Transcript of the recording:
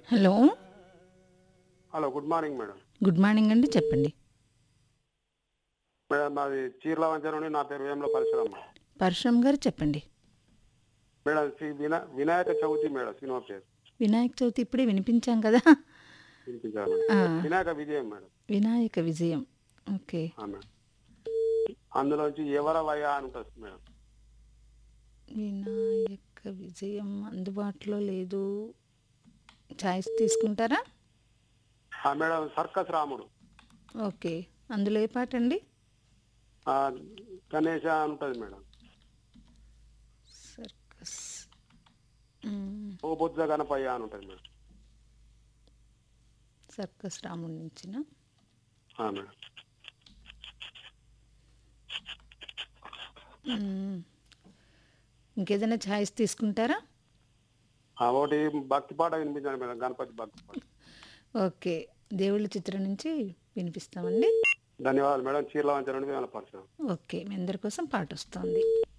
Hello hello good morning madam good morning అండి చెప్పండి madam నాది చీర్ల వంచ నుండి నా పేరు వేముల పరిశ్రమ పరశురామ్ గారు చెప్పండి మేడం శ్రీ వినా వినాయక చవితి మేడం సినిమా పేరు వినాయక చవితి ఇప్పుడే వినిపించాం కదా వినిపించారు ఆ, వినాయక విజయం మేడం వినాయక విజయం ఓకే ఆ మేడం అందులోంచి ఎవర వయ అని ఉంటుంది మేడం వినాయక విజయం అందుబాటులో లేదు ఛాయిస్ తీసుకుంటారా ఆ మేడం సర్కస్ రాముడు ఓకే అందులో ఏ పాట అండి ఆ గణేష అని ఉంటుంది మేడం సర్కస్ మ్మ్. ఓ బుద్ధ గణపయ్య అని ఉంటుంది మేడం సర్కస్ రాముడి నుంచిన ఆ మేడం మ్మ్. ఇంకేదైనా ఛాయిస్ తీసుకుంటారా ఆ ఒకటి భక్తి పాట వినిపించాను మేడం గణపతి భక్తి పాట ఓకే దేవుళ్ళ చిత్రం నుంచి వినిపిస్తామండి ధన్యవాదాలు మేడం చీర్ల వంచ నుండి వేముల పరిశ్రమ ఓకే మీ అందరి కోసం పాట వస్తుంది